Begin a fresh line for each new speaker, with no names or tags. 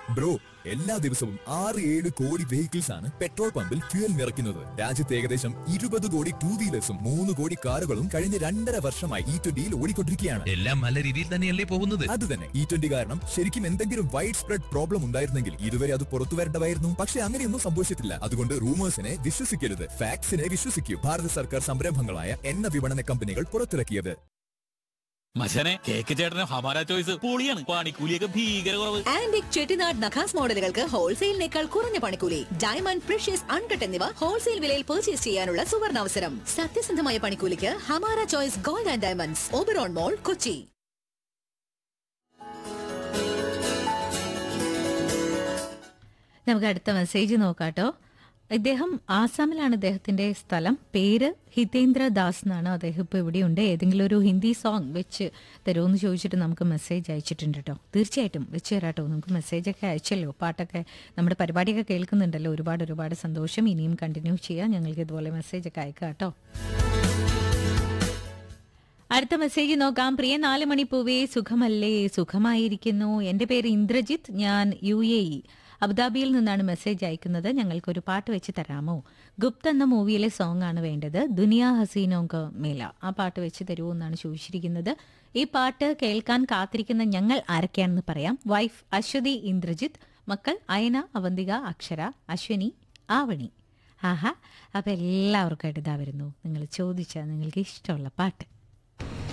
bro എല്ലാ ദിവസവും ആറ് ഏഴ് കോടി വെഹിക്കിൾസ് ആണ് പെട്രോൾ പമ്പിൽ ഫ്യൂൽ നിറയ്ക്കുന്നത് രാജ്യത്ത് ഏകദേശം ഇരുപത് കോടി ടൂ വീലേഴ്സും മൂന്ന് കോടി കാറുകളും കഴിഞ്ഞ രണ്ടര വർഷമായി ഇ ട്വന്റിയിൽ ഓടിക്കൊണ്ടിരിക്കുകയാണ്
എല്ലാം നല്ല രീതിയിൽ തന്നെയല്ലേ പോകുന്നത്
അത് തന്നെ ഇ ട്വന്റി കാരണം ശരിക്കും എന്തെങ്കിലും വൈഡ് സ്പ്രെഡ് പ്രോബ്ലം ഉണ്ടായിരുന്നെങ്കിൽ ഇതുവരെ അത് പുറത്തു വരേണ്ടതായിരുന്നു പക്ഷെ അങ്ങനെയൊന്നും സംഭവിച്ചിട്ടില്ല അതുകൊണ്ട് റൂമേഴ്സിനെ വിശ്വസിക്കരുത് ഫാക്സിനെ വിശ്വസിക്കൂ ഭാരത സർക്കാർ സംരംഭങ്ങളായ എണ്ണ വിപണന കമ്പനികൾ പുറത്തിറക്കിയത്
മച്ചനെ കേക്ക് ചേട്ടന് ഹമാര ചോയ്സ് പൊളിയാണ് പണിക്കൂലിയൊക്കെ ഭീകര കുറവ്
ആന്റിക് ചെട്ടിനാട് നഖാസ് മോഡലുകൾക്ക് ഹോൾസെയിലിനേക്കാൾ കുറഞ്ഞ പണിക്കൂലി ഡയമണ്ട് പ്രഷ്യസ് അൺകട്ട് എന്നിവ ഹോൾസെയിൽ വിലയിൽ പർച്ചേസ് ചെയ്യാനുള്ള സുവർണാവസരം സത്യസന്ധമായ പണിക്കൂലിക്ക് Hamara choice gold and diamonds Oberon mall Kochi
നമുക്ക് അടുത്ത മെസ്സേജ് നോക്കാട്ടോ ഇദ്ദേഹം ആസാമിലാണ് ഇദ്ദേഹത്തിന്റെ സ്ഥലം പേര് ഹിതേന്ദ്ര ദാസ് എന്നാണ് അദ്ദേഹം ഇപ്പോൾ ഇവിടെയുണ്ട് ഏതെങ്കിലും ഒരു ഹിന്ദി സോങ് വെച്ച് തരുമെന്ന് ചോദിച്ചിട്ട് നമുക്ക് മെസ്സേജ് അയച്ചിട്ടുണ്ട് കേട്ടോ തീർച്ചയായിട്ടും വെച്ച് തരാട്ടോ നമുക്ക് മെസ്സേജൊക്കെ അയച്ചല്ലോ പാട്ടൊക്കെ നമ്മുടെ പരിപാടിയൊക്കെ കേൾക്കുന്നുണ്ടല്ലോ ഒരുപാട് ഒരുപാട് സന്തോഷം ഇനിയും കണ്ടിന്യൂ ചെയ്യാം ഞങ്ങൾക്ക് ഇതുപോലെ മെസ്സേജൊക്കെ അയക്കാം കേട്ടോ അടുത്ത മെസ്സേജ് നോക്കാം പ്രിയ നാല് മണിപ്പൂവേ സുഖമല്ലേ സുഖമായിരിക്കുന്നു എൻ്റെ പേര് ഇന്ദ്രജിത്ത് ഞാൻ യു എ ഇ അബുദാബിയിൽ നിന്നാണ് മെസ്സേജ് അയക്കുന്നത് ഞങ്ങൾക്കൊരു പാട്ട് വെച്ച് തരാമോ ഗുപ്ത് എന്ന മൂവിയിലെ സോങ് ആണ് വേണ്ടത് ദുനിയ ഹസീനോങ്ക മേല ആ പാട്ട് വെച്ച് തരുമോ എന്നാണ് ചോദിച്ചിരിക്കുന്നത് ഈ പാട്ട് കേൾക്കാൻ കാത്തിരിക്കുന്ന ഞങ്ങൾ ആരൊക്കെയാണെന്ന് പറയാം വൈഫ് അശ്വതി ഇന്ദ്രജിത്ത് മക്കൾ അയന അവന്തിക അക്ഷര അശ്വനി ആവണി ആഹാ അപ്പം എല്ലാവർക്കായിട്ട് ഇതാ വരുന്നു നിങ്ങൾ ചോദിച്ച നിങ്ങൾക്ക് ഇഷ്ടമുള്ള പാട്ട്